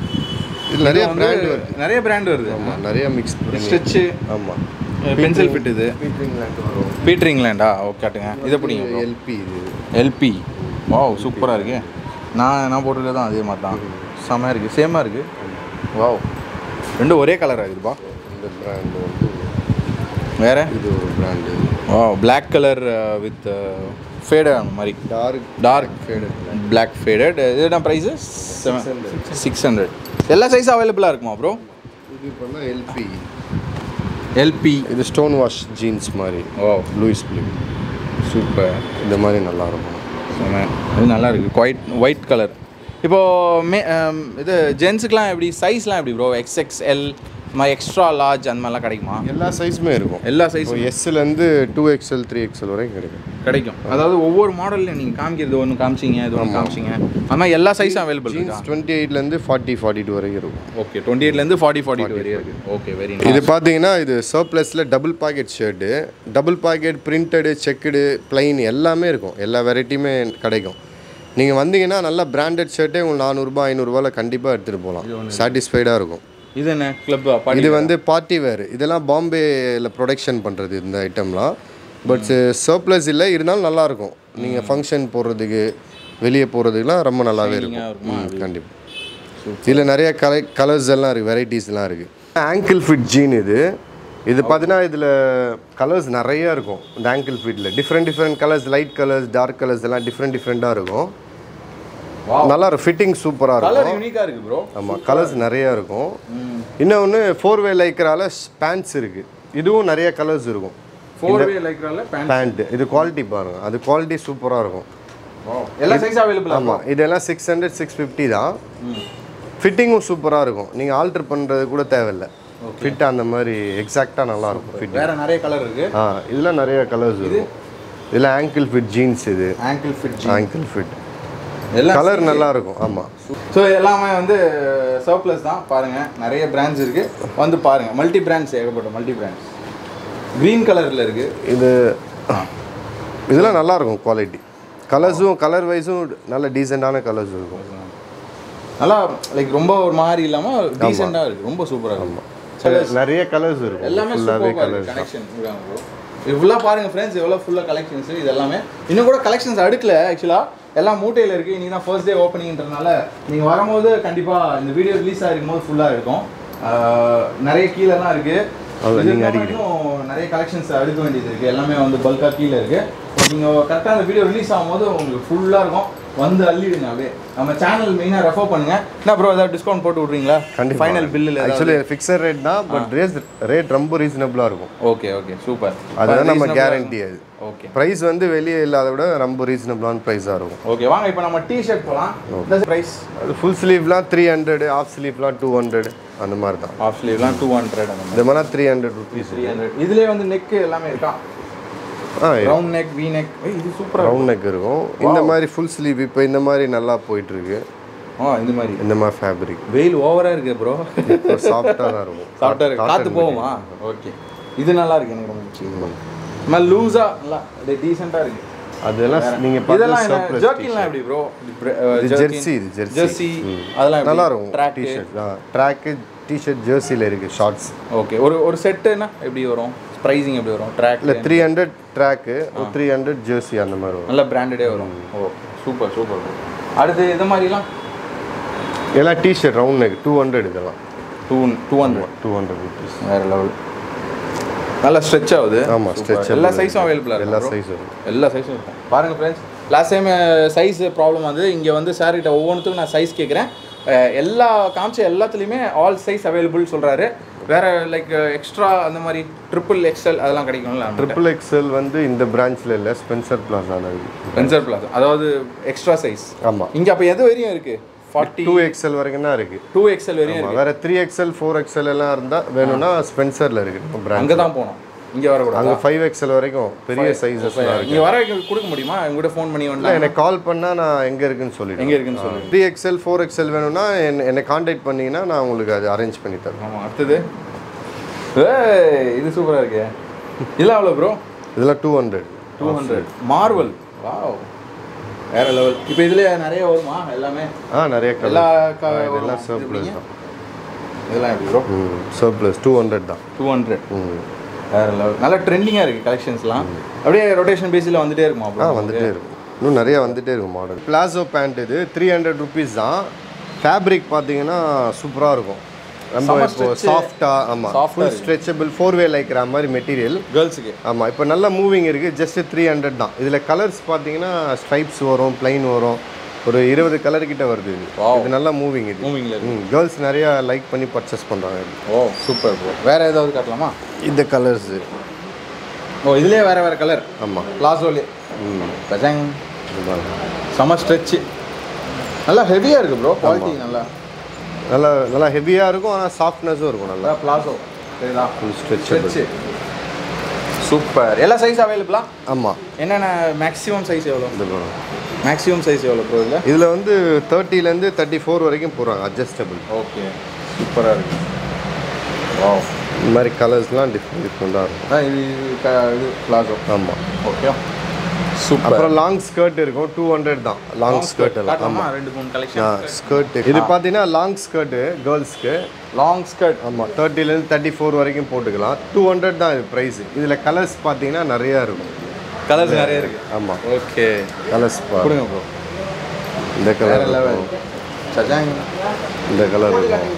[SPEAKER 2] இது நிறைய பிராண்ட் வருது
[SPEAKER 1] நிறைய பிராண்ட் வருது
[SPEAKER 2] ஆமாம் நிறைய மிக்ஸ் பண்ணி
[SPEAKER 1] ஸ்ட்ரெச்சு
[SPEAKER 2] ஆமாம்
[SPEAKER 1] பென்சில் ஃபிட் இது
[SPEAKER 2] பீட்ரிங்லேண்ட் வரும்
[SPEAKER 1] பீட்டர் இங்கிலாண்டா ஓகே காட்டுங்க இதை பிடிங்க
[SPEAKER 2] எல்பி இது
[SPEAKER 1] எல்பி வாவ் சூப்பராக இருக்கு நான் நான் போட்டிருக்கிறது தான் அதே மாதிரி தான் செம்மையாக இருக்குது சேமாக இருக்குது வாவ் ரெண்டும் ஒரே கலர் ஆகுதுப்பா
[SPEAKER 2] இந்த பிராண்டு வந்து
[SPEAKER 1] வேறு
[SPEAKER 2] இது ஒரு பிராண்டு
[SPEAKER 1] வா பிளாக் கலர் வித் ஃபேடு அந்த மாதிரி
[SPEAKER 2] டார்க்
[SPEAKER 1] டார்க் பிளாக் ஃபேடட் இது என்ன ப்ரைஸு செவன் சிக்ஸ் ஹண்ட்ரட் எல்லா சைஸும் அவைலபிளாக இருக்குமா ப்ரோ
[SPEAKER 2] இது பண்ணால் எல்பி
[SPEAKER 1] எல்பி
[SPEAKER 2] இது ஸ்டோன் வாஷ் ஜீன்ஸ் மாதிரி
[SPEAKER 1] ஓ
[SPEAKER 2] லூயிஸ் பிளிப்
[SPEAKER 1] சூப்பர்
[SPEAKER 2] இந்த மாதிரி நல்லா இருக்கும்
[SPEAKER 1] இது நல்லா இருக்குது குவைட் ஒயிட் கலர் இப்போது மே um, இது ஜென்ஸுக்குலாம் எப்படி சைஸ்லாம் எப்படி ப்ரோ எக்ஸ்எக்ஸ்எல் மாதிரி எக்ஸ்ட்ரா லார்ஜ் அந்த மாதிரிலாம் கிடைக்குமா
[SPEAKER 2] எல்லா சைஸுமே இருக்கும்
[SPEAKER 1] எல்லா
[SPEAKER 2] இப்போ
[SPEAKER 1] சைஸும்
[SPEAKER 2] எஸ்லேருந்து டூ எக்ஸ்எல் த்ரீ எக்ஸ்எல் வரைக்கும் கிடைக்கும்
[SPEAKER 1] கிடைக்கும் அதாவது ஒவ்வொரு மாடலில் நீங்கள் காமிக்கிறது ஒன்று காமிச்சிங்க இது ஒன்று காமிச்சிங்க அது மாதிரி எல்லா சைஸும் அவைலபிள் இருக்கா
[SPEAKER 2] ஜீன்ஸ் டுவெண்ட்டி எயிட்லேருந்து ஃபார்ட்டி ஃபார்ட்டி டூ வரைக்கும் இருக்கும்
[SPEAKER 1] ஓகே டுவெண்ட்டி எயிட்லேருந்து ஃபார்ட்டி ஃபார்ட்டி டூ வரையும் இருக்குது ஓகே வெரி
[SPEAKER 2] இது பார்த்தீங்கன்னா இது சர்ப்ளஸில் double pocket shirt double pocket printed checked plain எல்லாமே இருக்கும் எல்லா வெரைட்டியுமே கிடைக்கும் நீங்கள் வந்தீங்கன்னா நல்ல பிராண்டட் ஷர்ட்டே உங்களுக்கு நானூறுரூபா ஐநூறுரூவாவில் கண்டிப்பாக எடுத்துகிட்டு போகலாம் சாட்டிஸ்ஃபைடாக இருக்கும்
[SPEAKER 1] இது என்ன கிளப்
[SPEAKER 2] இது வந்து பார்ட்டி வேர் இதெல்லாம் பாம்பேயில் ப்ரொடக்ஷன் பண்ணுறது இந்த ஐட்டம்லாம் பட் சர்ப்ளஸ் இல்லை இருந்தாலும் நல்லாயிருக்கும் நீங்கள் ஃபங்க்ஷன் போடுறதுக்கு வெளியே போகிறதுக்குலாம் ரொம்ப நல்லாவே இருக்கும் கண்டிப்பாக இதில் நிறைய கலை கலர்ஸ் எல்லாம் இருக்குது வெரைட்டிஸ்லாம் இருக்குது ஆங்கிள் ஃபிட் ஜீன் இது இது பார்த்தீங்கன்னா இதில் கலர்ஸ் நிறைய இருக்கும் இந்த ஆங்கிள் ஃபிட்டில் different different colours light colours dark colours எல்லாம் டிஃப்ரெண்ட் டிஃப்ரெண்ட்டாக இருக்கும் நல்லா இருக்கும் ஃபிட்டிங் சூப்பராக இருக்கும்
[SPEAKER 1] கலர் யூனிக்காக இருக்குது ப்ரோ
[SPEAKER 2] ஆமாம் கலர்ஸ் நிறையா இருக்கும் இன்னொன்று ஃபோர் வே லைக்ரால பேண்ட்ஸ் இருக்குது இதுவும் நிறைய கலர்ஸ் இருக்கும்
[SPEAKER 1] ஃபோர் வே லைக்ரால பேண்ட்
[SPEAKER 2] பேண்ட்டு இது குவாலிட்டி பாருங்கள் அது குவாலிட்டி சூப்பராக இருக்கும்
[SPEAKER 1] எல்லா சைஸும் அவைலபிள்
[SPEAKER 2] ஆமாம் இதெல்லாம் சிக்ஸ் ஹண்ட்ரட் சிக்ஸ் ஃபிஃப்டி தான் ஃபிட்டிங்கும் சூப்பராக இருக்கும் நீங்கள் ஆல்டர் பண்ணுறது கூட தேவையில்லை ஃபிட் அந்த மாதிரி எக்ஸாக்டாக நல்லாயிருக்கும் ஃபிட்
[SPEAKER 1] வேற நிறைய கலர் இருக்கு
[SPEAKER 2] ஆ இதில் நிறைய கலர்ஸ் இருக்கும் இதில் ஆங்கிள் ஃபிட் ஜீன்ஸ் இது
[SPEAKER 1] ஆங்கிள் ஃபிட்
[SPEAKER 2] ஆங்கிள் ஃபிட்
[SPEAKER 1] எல்லாம்
[SPEAKER 2] கலர் நல்லா இருக்கும் ஆமாம்
[SPEAKER 1] ஸோ எல்லாமே வந்து சர்ப்ளஸ் தான் பாருங்க நிறைய பிராண்ட்ஸ் இருக்கு வந்து பாருங்க மல்டி பிராண்ட்ஸ் ஏகப்பட்ட மல்டி பிராண்ட்ஸ் க்ரீன் கலர்ல இருக்கு
[SPEAKER 2] இது இதெல்லாம் நல்லா இருக்கும் குவாலிட்டி கலர்ஸும் கலர் வைஸும் நல்ல டீசெண்டான கலர்ஸ் இருக்கும்
[SPEAKER 1] நல்லா லைக் ரொம்ப ஒரு மாதிரி இல்லாம டீசெண்டா இருக்கு ரொம்ப சூப்பரா இருக்கும்
[SPEAKER 2] நிறைய கலர்ஸ் இருக்கும்
[SPEAKER 1] எல்லாமே
[SPEAKER 2] ஃபுல்லாகவே
[SPEAKER 1] சூப்பராக
[SPEAKER 2] கலர்ஸ்
[SPEAKER 1] கலெக்ஷன் ப்ரோ இவ்வளோ பாருங்க ஃப்ரெண்ட்ஸ் எவ்வளோ ஃபுல்லாக கலெக்ஷன்ஸ் இது எல்லாமே இன்னும் கூட கலெக்ஷன்ஸ் அடுக்கல ஆக்சுவலாக எல்லாம் மூட்டையில் இருக்குது இனி தான் ஃபர்ஸ்ட் டே ஓப்பனிங்ன்றனால நீங்கள் வரும்போது கண்டிப்பாக இந்த வீடியோ ரிலீஸ் ஆகிருக்கும் போது ஃபுல்லாக இருக்கும் ஆஹ் நிறைய கீழெல்லாம் இருக்குது
[SPEAKER 2] அவ்வளோ,
[SPEAKER 1] இது
[SPEAKER 2] நீங்க
[SPEAKER 1] இல்லாம இன்னும் நிறைய கலெக்ஷன்ஸ் அடுக்க வேண்டியது இருக்குது எல்லாமே வந்து பல்காக கீழே இருக்குது நீங்கள் கரெக்டாக அந்த வீடியோ ரிலீஸ் ஆகும்போது உங்களுக்கு ஃபுல்லாக இருக்கும் வந்து அள்ளிடுங்க அப்படியே நம்ம சேனல் மெயினாக ரெஃபர் பண்ணுங்க என்ன ப்ரோ ஏதாவது டிஸ்கவுண்ட் போட்டு விட்றீங்களா
[SPEAKER 2] கண்டிப்பாக
[SPEAKER 1] ஃபைனல் பில்லில்
[SPEAKER 2] ஆக்சுவலி ஃபிக்ஸட் ரேட் தான் பட் ரேட் ரேட் ரொம்ப ரீசனபிளாக இருக்கும்
[SPEAKER 1] ஓகே ஓகே சூப்பர்
[SPEAKER 2] அதுதான் நம்ம கேரண்டி அது
[SPEAKER 1] ஓகே
[SPEAKER 2] ப்ரைஸ் வந்து வெளியே இல்லாத விட ரொம்ப ரீசனபிளான ப்ரைஸாக இருக்கும்
[SPEAKER 1] ஓகே வாங்க இப்போ நம்ம டிஷர்ட் போகலாம் இந்த ப்ரைஸ்
[SPEAKER 2] அது ஃபுல் ஸ்லீவ்லாம் த்ரீ ஹண்ட்ரட் ஆஃப் ஸ்லீவ்லாம் டூ ஹண்ட்ரட் அந்த மாதிரி தான்
[SPEAKER 1] ஆஃப் ஸ்லீவ்லாம் டூ ஹண்ட்ரட் அந்த மாதிரி
[SPEAKER 2] இந்த மாதிரிலாம் three hundred rupees
[SPEAKER 1] three hundred இதுலேயே வந்து நெக் எல்லாமே இருக்கா
[SPEAKER 2] ஆ
[SPEAKER 1] ரவுண்ட் நெக் வி நெக் இது சூப்பராக
[SPEAKER 2] ரவுண்ட் நெக் இருக்கும் இந்த மாதிரி ஃபுல் ஸ்லீவ் இப்போ இந்த மாதிரி நல்லா போயிட்டுருக்கு
[SPEAKER 1] ஆ இந்த மாதிரி
[SPEAKER 2] இந்த மாதிரி ஃபேப்ரிக்
[SPEAKER 1] வெயில் ஓவராக இருக்கு ப்ரோ
[SPEAKER 2] இப்போ சாஃப்டாக தான் இருக்கும்
[SPEAKER 1] சாப்பிட்டா இருக்கு காற்று போகுமா ஓகே இது நல்லா இருக்கு எனக்கு ரொம்ப பிடிச்சிருக்கு நல்லா லூஸாக நல்லா டீசெண்டாக இருக்கு
[SPEAKER 2] அதெல்லாம் நீங்கள்
[SPEAKER 1] இதெல்லாம்
[SPEAKER 2] பார்த்து
[SPEAKER 1] என்ன
[SPEAKER 2] சர்ப்ளஸ்
[SPEAKER 1] ஜர்க்கின்லாம் எப்படி ப்ரோ
[SPEAKER 2] இது ஜெர்சி இது ஜெர்சி
[SPEAKER 1] ஜெர்சி அதெல்லாம்
[SPEAKER 2] நல்லா இருக்கும்
[SPEAKER 1] ட்ராக்
[SPEAKER 2] டிஷர்ட் ட்ராக்கு டிஷர்ட் ஜெர்சியில் இருக்குது ஷார்ட்ஸ்
[SPEAKER 1] ஓகே ஒரு ஒரு செட்டுன்னா எப்படி வரும் ப்ரைஸிங் எப்படி வரும் ட்ராக்
[SPEAKER 2] இல்லை த்ரீ ஹண்ட்ரட் ட்ராக்கு ஒரு த்ரீ ஹண்ட்ரட் ஜெர்சி அந்த மாதிரி வரும்
[SPEAKER 1] நல்ல பிராண்டடே வரும் ஓ சூப்பர் சூப்பர் அடுத்து இது மாதிரிலாம்
[SPEAKER 2] எல்லாம் t-shirt round neck two hundred இதெல்லாம்
[SPEAKER 1] two two hundred
[SPEAKER 2] two hundred rupees
[SPEAKER 1] வேற லெவல் நல்லா ஸ்ட்ரெச் ஆகுது
[SPEAKER 2] ஆமா,
[SPEAKER 1] Super.
[SPEAKER 2] stretchable
[SPEAKER 1] எல்லா
[SPEAKER 2] இருக்கு.
[SPEAKER 1] சைஸும் அவைலபிளாக
[SPEAKER 2] எல்லா
[SPEAKER 1] இருக்கும்
[SPEAKER 2] சைஸும் இருக்கும்
[SPEAKER 1] எல்லா சைஸும் இருக்கும் பாருங்க friends last time size problem வந்து இங்கே வந்து சார் கிட்ட ஒவ்வொன்றுத்துக்கும் நான் சைஸ் கேட்குறேன் எல்லா காமிச்ச எல்லாத்துலேயுமே ஆல் சைஸ் அவைலபிள் சொல்கிறாரு வேற லைக் எக்ஸ்ட்ரா அந்த மாதிரி ட்ரிபிள் எக்ஸ்எல் அதெல்லாம் கிடைக்கும்ல
[SPEAKER 2] ட்ரிபிள் எக்ஸ்எல் வந்து இந்த பிரான்ச்சில் இல்லை ஸ்பென்சர் பிளாஸான இருக்குது
[SPEAKER 1] பென்சர் பிளாஸ் அதாவது எக்ஸ்ட்ரா சைஸ்
[SPEAKER 2] ஆமாம்
[SPEAKER 1] இங்கே அப்போ எது வரையும் இருக்குது ஃபார்ட்டி
[SPEAKER 2] டூ எக்ஸ்எல் வரைக்கும் தான் இருக்குது
[SPEAKER 1] டூ எக்ஸ்எல் வரையும் இருக்கு
[SPEAKER 2] வேறு த்ரீ எக்ஸ்எல் ஃபோர் எக்ஸ்எல் எல்லாம் இருந்தால் வேணும்னா ஸ்பென்சரில் இருக்குது பிராண்ட்
[SPEAKER 1] அங்கே தான் போகணும் இங்கே வரக்கூடாது
[SPEAKER 2] அங்கே ஃபைவ் எக்ஸ்எல் வரைக்கும் பெரிய சைஸஸ்லாம் இருக்குது
[SPEAKER 1] இங்கே வர கொடுக்க முடியுமா எங்கூட ஃபோன் பண்ணி
[SPEAKER 2] இல்லை
[SPEAKER 1] வரலாம்
[SPEAKER 2] எனக்கு கால் பண்ணால் நான் எங்கே இருக்குன்னு சொல்லிடுவேன்
[SPEAKER 1] எங்கே இருக்குன்னு சொல்லு
[SPEAKER 2] த்ரீ எக்ஸ்எல் ஃபோர் எக்ஸ்எல் வேணும்னா என்ன என்னை காண்டாக்ட் பண்ணீங்கன்னா நான் உங்களுக்கு அது அரேஞ்ச் பண்ணி தருவேன்
[SPEAKER 1] ஆமாம் அடுத்தது ஏய் இது சூப்பராக இருக்கு இதெல்லாம் அவ்வளோ ப்ரோ
[SPEAKER 2] இதெல்லாம் two hundred
[SPEAKER 1] two hundred marvel wow வேற லெவல் இப்போ இதுல நிறைய வருமா எல்லாமே
[SPEAKER 2] ஆ நிறைய
[SPEAKER 1] எல்லா
[SPEAKER 2] கலர்
[SPEAKER 1] க-
[SPEAKER 2] இதெல்லாம்
[SPEAKER 1] வரும்.
[SPEAKER 2] சர்ப்ளஸ் தான்
[SPEAKER 1] இதெல்லாம் எப்படி ப்ரோ
[SPEAKER 2] ம் சர்ப்ளஸ் டூ ஹண்ட்ரட் தான்
[SPEAKER 1] டூ ஹண்ட்ரட்
[SPEAKER 2] ம்
[SPEAKER 1] வேற லெவல் நல்ல ட்ரெண்டிங்காக இருக்குது கலெக்ஷன்ஸ்லாம் அப்படியே ரொட்டேஷன் பேஸில் வந்துட்டே இருக்குமா
[SPEAKER 2] ஆ
[SPEAKER 1] ப்ரோ
[SPEAKER 2] வந்துட்டே இருக்கும் இன்னும் நிறைய வந்துட்டே இருக்கும் மாடல் பிளாசோ பேண்ட் இது த்ரீ ஹண்ட்ரட் ருபீஸ் தான் ஃபேப்ரிக் பார்த்தீங்கன்னா சூப்பராக இருக்கும் ரொம்ப
[SPEAKER 1] செம
[SPEAKER 2] இப்போ
[SPEAKER 1] stretch.
[SPEAKER 2] சாஃப்டாக ஆமாம்
[SPEAKER 1] Soft-ஆ
[SPEAKER 2] ஃபுல்
[SPEAKER 1] இருக்கு.
[SPEAKER 2] ஸ்ட்ரெச்சபிள் ஃபோர் வே லைக்கிற மாதிரி மெட்டீரியல்
[SPEAKER 1] கேர்ள்ஸுக்கு
[SPEAKER 2] ஆமாம் இப்போ நல்லா மூவிங் இருக்குது ஜஸ்ட் த்ரீ ஹண்ட்ரட் தான் இதில் கலர்ஸ் பார்த்தீங்கன்னா ஸ்ட்ரைப்ஸ் வரும் plain வரும் ஒரு இருபது கலர் கிட்ட வருது இது
[SPEAKER 1] Wow.
[SPEAKER 2] இது நல்லா மூவிங் இது
[SPEAKER 1] மூவிங்கில் இருக்கு
[SPEAKER 2] ம் கேர்ள்ஸ் நிறையா லைக் பண்ணி பர்ச்சேஸ் பண்ணுறாங்க இது
[SPEAKER 1] ஓ சூப்பர் ப்ரோ வேற ஏதாவது காட்டலாமா
[SPEAKER 2] இந்த கலர்ஸு
[SPEAKER 1] ஓ இதுலேயே வேற வேற கலர்
[SPEAKER 2] ஆமாம்
[SPEAKER 1] பிளாசோலே
[SPEAKER 2] ம்
[SPEAKER 1] பஜங்
[SPEAKER 2] இதுதான்
[SPEAKER 1] செம ஸ்ட்ரெச்சு நல்லா ஹெவியாக இருக்குது ப்ரோ குவாலிட்டி நல்லா
[SPEAKER 2] நல்லா நல்லா ஹெவியாக இருக்கும் ஆனால் சாஃப்ட்னஸும் இருக்கும் நல்லா
[SPEAKER 1] அதான் பிளாசோ சரிதா
[SPEAKER 2] ஃபுல் ஸ்ட்ரெச்சபிள்
[SPEAKER 1] ஸ்ட்ரெச்சு சூப்பர் எல்லா சைஸ் அவைலபிளா
[SPEAKER 2] ஆமாம்
[SPEAKER 1] என்னென்ன மேக்ஸிமம் சைஸ் எவ்வளோ
[SPEAKER 2] இது பாருங்க.
[SPEAKER 1] மேக்ஸிமம் சைஸ் எவ்வளோ ப்ரோ இதில்
[SPEAKER 2] இதில் வந்து தேர்ட்டிலேருந்து தேர்ட்டி ஃபோர் வரைக்கும் போகிறாங்க அட்ஜஸ்டபிள்
[SPEAKER 1] ஓகே சூப்பராக இருக்கு வா
[SPEAKER 2] இந்த மாதிரி கலர்ஸ்லாம் டிஃப்ரெண்ட் டிஃப்ரெண்ட்டாக இருக்கும்
[SPEAKER 1] இது க- இது பிளாசோ
[SPEAKER 2] ஆமாம்
[SPEAKER 1] ஓகே சூப்பர்
[SPEAKER 2] அப்புறம் லாங் ஸ்கர்ட் இருக்கும் டூ ஹண்ட்ரட் தான் லாங் ஸ்கர்ட் எல்லாம்
[SPEAKER 1] காட்டலாமா
[SPEAKER 2] ஆமாம்
[SPEAKER 1] ரெண்டு மூணு
[SPEAKER 2] ஆ
[SPEAKER 1] கலெக்ஷன்
[SPEAKER 2] ஸ்கர்ட் இது பார்த்தீங்கன்னா லாங் ஸ்கர்ட்டு கேர்ள்ஸ்க்கு
[SPEAKER 1] லாங் ஸ்கர்ட்
[SPEAKER 2] ஆமாம் தேர்ட்டிலேருந்து தேர்ட்டி ஃபோர் வரைக்கும் போட்டுக்கலாம் டூ ஹண்ட்ரட் தான் இது ப்ரைஸ் இதில் கலர்ஸ் பார்த்தீங்கன்னா நிறையா இருக்கும்
[SPEAKER 1] கலர்ஸ் நிறைய இருக்கு
[SPEAKER 2] ஆமாம்
[SPEAKER 1] ஓகே
[SPEAKER 2] கலர்ஸ்
[SPEAKER 1] கொடுங்க ப்ரோ
[SPEAKER 2] இந்த
[SPEAKER 1] வேற
[SPEAKER 2] கலர்
[SPEAKER 1] லெவல்
[SPEAKER 2] இருக்கும்
[SPEAKER 1] சஜாங்
[SPEAKER 2] இந்த கலர் இருக்கும்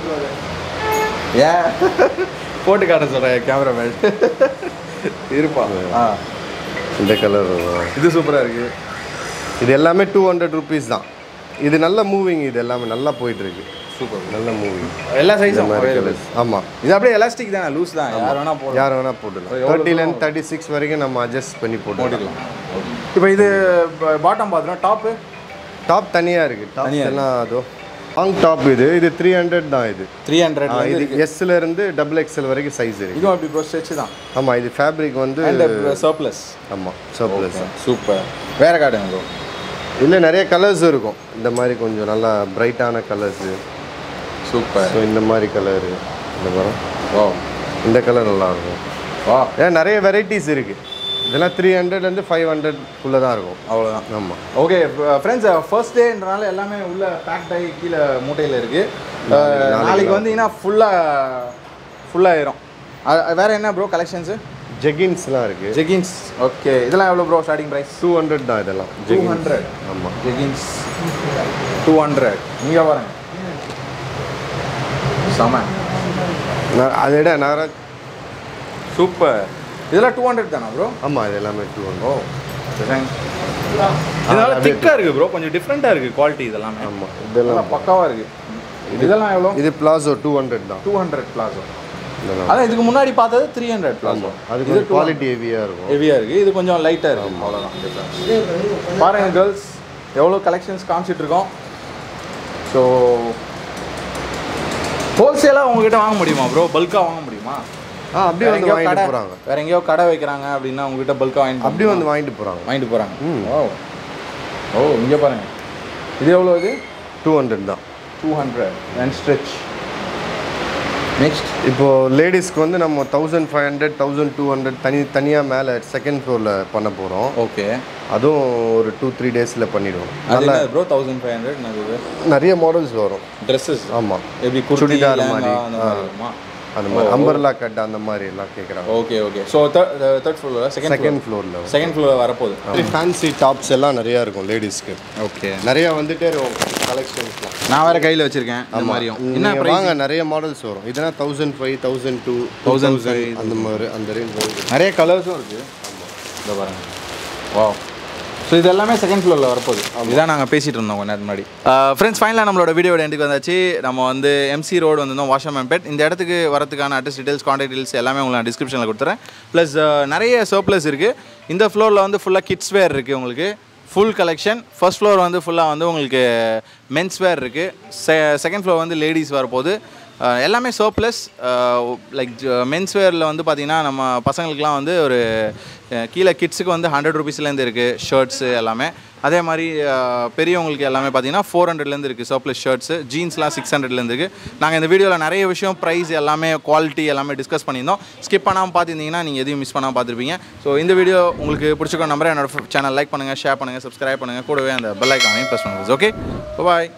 [SPEAKER 1] ஏன் போட்டு காட்ட சொல்கிறேன் கேமரா மேன் இருப்பா ஆ
[SPEAKER 2] இந்த கலர் இருக்கும்
[SPEAKER 1] இது சூப்பராக இருக்கு
[SPEAKER 2] இது எல்லாமே டூ ஹண்ட்ரட் ருபீஸ் தான் இது நல்ல மூவிங் இது எல்லாமே நல்லா போயிட்டு இருக்கு
[SPEAKER 1] சூப்பர்
[SPEAKER 2] நல்ல மூவிங்
[SPEAKER 1] எல்லா
[SPEAKER 2] இந்த
[SPEAKER 1] சைஸும்
[SPEAKER 2] மாதிரி
[SPEAKER 1] அவைலபிள்
[SPEAKER 2] கலர்ஸ் ஆமாம்
[SPEAKER 1] இது அப்படியே எலாஸ்டிக் தானே லூஸ் தான் யார் வேணா போடலாம்
[SPEAKER 2] யார் வேணால் போட்டுக்கலாம் தேர்ட்டிலேருந்து தேர்ட்டி சிக்ஸ் வரைக்கும் நம்ம அட்ஜஸ்ட் பண்ணி போட்டுக்கலாம்
[SPEAKER 1] போட்டுக்கலாம் இப்போ இது பாட்டம் பார்த்தோன்னா டாப்பு
[SPEAKER 2] டாப் தனியாக இருக்குது டாப்
[SPEAKER 1] தனியா
[SPEAKER 2] எல்லாம் அதோ லாங் டாப் இது இது த்ரீ ஹண்ட்ரட் தான் இது
[SPEAKER 1] த்ரீ ஹண்ட்ரட்
[SPEAKER 2] ஆ, இது எஸ்ல இருந்து டபுள் எக்ஸ்எல் வரைக்கும் சைஸ் இருக்கு
[SPEAKER 1] இதுவும் அப்படி ப்ரோ ஸ்ட்ரெச் தான்
[SPEAKER 2] ஆமாம் இது ஃபேப்ரிக் வந்து
[SPEAKER 1] அண்ட் சர்ப்ளஸ்
[SPEAKER 2] ஆமாம் சர்ப்ளஸ்
[SPEAKER 1] சூப்பர் வேற காட்டுங்க ப்ரோ
[SPEAKER 2] இதில் நிறைய கலர்ஸ் இருக்கும் இந்த மாதிரி கொஞ்சம் நல்லா பிரைட்டான கலர்ஸு
[SPEAKER 1] சூப்பர்
[SPEAKER 2] ஸோ இந்த மாதிரி கலரு இந்த வரும்
[SPEAKER 1] ஓ
[SPEAKER 2] இந்த கலர் நல்லா இருக்கும்
[SPEAKER 1] வா
[SPEAKER 2] ஏன் நிறைய வெரைட்டிஸ் இருக்குது இதெல்லாம் த்ரீ ஹண்ட்ரட்லேருந்து ஃபைவ் ஹண்ட்ரட்குள்ளே தான் இருக்கும்
[SPEAKER 1] அவ்வளோதான்
[SPEAKER 2] ஆமாம்
[SPEAKER 1] ஓகே ஃப்ரெண்ட்ஸ் ஃபர்ஸ்ட் டேன்றனால எல்லாமே உள்ள பேக்ட் ஆகி கீழே மூட்டையில் இருக்கு அஹ், நாளைக்கு வந்தீங்கன்னா ஃபுல்லாக ஃபுல்லாகிடும் வேற என்ன ப்ரோ கலெக்ஷன்ஸு
[SPEAKER 2] ஜெகின்ஸ்லாம் இருக்குது
[SPEAKER 1] ஜெகின்ஸ் ஓகே இதெல்லாம் எவ்வளோ bro starting price
[SPEAKER 2] two hundred தான் இதெல்லாம்
[SPEAKER 1] டூ
[SPEAKER 2] ஜெகின்ஸ்
[SPEAKER 1] ஹண்ட்ரட்
[SPEAKER 2] ஆமாம்
[SPEAKER 1] ஜெகின்ஸ் டூ ஹண்ட்ரட் இங்கே பாருங்க செம
[SPEAKER 2] நான் அதை விட நான்
[SPEAKER 1] சூப்பர் இதெல்லாம் டூ ஹண்ட்ரட் தானா ப்ரோ
[SPEAKER 2] ஆமாம் இது எல்லாமே டூ ஹண்ட்ரட்
[SPEAKER 1] ஓ இதனால திக்காக இருக்குது ப்ரோ கொஞ்சம் டிஃப்ரெண்ட்டாக இருக்குது குவாலிட்டி இதெல்லாமே
[SPEAKER 2] ஆமாம் இதெல்லாம்
[SPEAKER 1] இதெல்லாம் பக்காவாக இருக்குது இதெல்லாம் எவ்வளோ
[SPEAKER 2] இது பிளாசோ டூ ஹண்ட்ரட் தான்
[SPEAKER 1] டூ ஹண்ட்ரட் பிளாசோ
[SPEAKER 2] இதெல்லாம்
[SPEAKER 1] அதான் இதுக்கு முன்னாடி பார்த்தது த்ரீ ஹண்ட்ரட் பிளாசோ
[SPEAKER 2] அது கொஞ்சம் குவாலிட்டி ஹெவியாக இருக்கும்
[SPEAKER 1] ஹெவியாக இருக்குது இது கொஞ்சம் லைட்டாக இருக்கும் அவ்வளோதான் difference. பாருங்க கேர்ள்ஸ் எவ்வளோ கலெக்ஷன்ஸ் காமிச்சிட்டு இருக்கோம் ஸோ ஹோல்சேலாக உங்ககிட்ட வாங்க முடியுமா ப்ரோ பல்காக வாங்க முடியுமா
[SPEAKER 2] ஆ அப்படியே
[SPEAKER 1] வேற
[SPEAKER 2] வந்து
[SPEAKER 1] எங்கேயோ
[SPEAKER 2] வாங்கிட்டு
[SPEAKER 1] கடை
[SPEAKER 2] போகிறாங்க
[SPEAKER 1] வேற எங்கேயோ கடை வைக்கிறாங்க அப்படின்னா உங்ககிட்ட பல்காக வாங்கிட்டு
[SPEAKER 2] அப்படியே வந்து வாங்கிட்டு போகிறாங்க
[SPEAKER 1] வாங்கிட்டு போகிறாங்க
[SPEAKER 2] ம்.
[SPEAKER 1] ஓ ஓ இங்கே பாருங்க இது எவ்வளோ இது
[SPEAKER 2] டூ ஹண்ட்ரட் தான்
[SPEAKER 1] two hundred and stretch next
[SPEAKER 2] இப்போ லேடிஸ்க்கு வந்து நம்ம thousand five hundred thousand two hundred தனி தனியாக மேலே செகண்ட் ஃப்ளோரில் பண்ண போகிறோம்
[SPEAKER 1] ஓகே
[SPEAKER 2] அதுவும் ஒரு டூ த்ரீ டேஸில் பண்ணிடுவோம்
[SPEAKER 1] அது என்ன ப்ரோ தௌசண்ட் ஃபைவ் ஹண்ட்ரட் இது
[SPEAKER 2] நிறைய மாடல்ஸ் வரும்
[SPEAKER 1] ட்ரெஸ்ஸஸ்
[SPEAKER 2] ஆமாம்
[SPEAKER 1] எப்படி குர்த்தி
[SPEAKER 2] சுடிதார்
[SPEAKER 1] லெஹங்கா
[SPEAKER 2] மாதிரி.
[SPEAKER 1] அந்த மாதிரி இருக்குமா
[SPEAKER 2] அந்த மாதிரி அம்பர்லா கட் அந்த மாதிரி எல்லாம் கேட்குறாங்க
[SPEAKER 1] okay okay so third floor second
[SPEAKER 2] second ஃப்ளோரில்
[SPEAKER 1] செகண்ட் ஃப்ளோர் வரப்போகுது
[SPEAKER 2] ஃபேன்சி டாப்ஸ் எல்லாம் நிறையா இருக்கும் லேடிஸ்க்கு
[SPEAKER 1] ஓகே
[SPEAKER 2] நிறையா வந்துட்டே இருக்கும் கலெக்ஷன்ஸ்லாம்
[SPEAKER 1] நான் வேற கையில் வச்சிருக்கேன் இந்த மாதிரியும் என்ன
[SPEAKER 2] நீங்கள்
[SPEAKER 1] price?
[SPEAKER 2] வாங்க நிறைய மாடல்ஸ் வரும் இதெல்லாம் தௌசண்ட் ஃபைவ் தௌசண்ட் டூ
[SPEAKER 1] 1500
[SPEAKER 2] அந்த மாதிரி அந்த ரேஞ்ச் வருது
[SPEAKER 1] நிறைய கலர்ஸும் இருக்கு இந்த பாருங்க வா ஸோ இது எல்லாமே செகண்ட் ஃப்ளோரில் வரப்போகுது இதான் நாங்கள் பேசிகிட்டு இருந்தோம் கொஞ்ச நேரம் முன்னாடி ஃப்ரெண்ட்ஸ் ஃபைனலாக நம்மளோட வீடியோட எண்டுக்கு வந்தாச்சு நம்ம வந்து எம்சி ரோடு வந்திருந்தோம் வாஷமேம்பேட் இந்த இடத்துக்கு வரதுக்கான அட்ரஸ் டீடைல்ஸ் காண்டாக்ட் டீடைல்ஸ் எல்லாமே உங்களுக்கு நான் டிஸ்கிரிப்ஷனில் கொடுத்துறேன் ப்ளஸ் நிறைய சர்ப்ளஸ் இருக்குது இந்த ஃப்ளோரில் வந்து ஃபுல்லாக கிட்ஸ் வேர் இருக்குது உங்களுக்கு ஃபுல் கலெக்ஷன் ஃபர்ஸ்ட் ஃப்ளோர் வந்து ஃபுல்லாக வந்து உங்களுக்கு மென்ஸ் வேர் இருக்குது செ செகண்ட் ஃப்ளோர் வந்து லேடிஸ் வரப்போகுது அஹ் எல்லாமே சர்ப்ளஸ் லைக் மென்ஸ் வேரில் வந்து பார்த்திங்கன்னா நம்ம பசங்களுக்குலாம் வந்து ஒரு அஹ் கீழே கிட்ஸுக்கு வந்து ஹண்ட்ரட் ருபீஸ்லேருந்து இருக்குது ஷர்ட்ஸு எல்லாமே அதே மாதிரி அஹ் பெரியவங்களுக்கு எல்லாமே பார்த்தீங்கன்னா ஃபோர் ஹண்ட்ரட்லேருந்து இருக்குது சர்ப்ளஸ் ஷர்ட்ஸு ஜீன்ஸ்லாம் சிக்ஸ் ஹண்ட்ரட்லேருந்து இருக்குது நாங்கள் இந்த வீடியோவில் நிறைய விஷயம் ப்ரைஸ் எல்லாமே குவாலிட்டி எல்லாமே டிஸ்கஸ் பண்ணியிருந்தோம் ஸ்கிப் பண்ணாமல் பார்த்துருந்தீங்கன்னா நீங்கள் எதையும் மிஸ் பண்ணாமல் பார்த்துருப்பீங்க ஸோ இந்த வீடியோ உங்களுக்கு பிடிச்சிக்கோ நம்பரை என்னோட சேனல் லைக் பண்ணுங்கள் ஷேர் பண்ணுங்கள் சப்ஸ்கிரைப் பண்ணுங்கள் கூடவே அந்த பெல் ஐக்கானையும் ப்ரெஸ் பண்ணுங்கள் ஓகே பாய்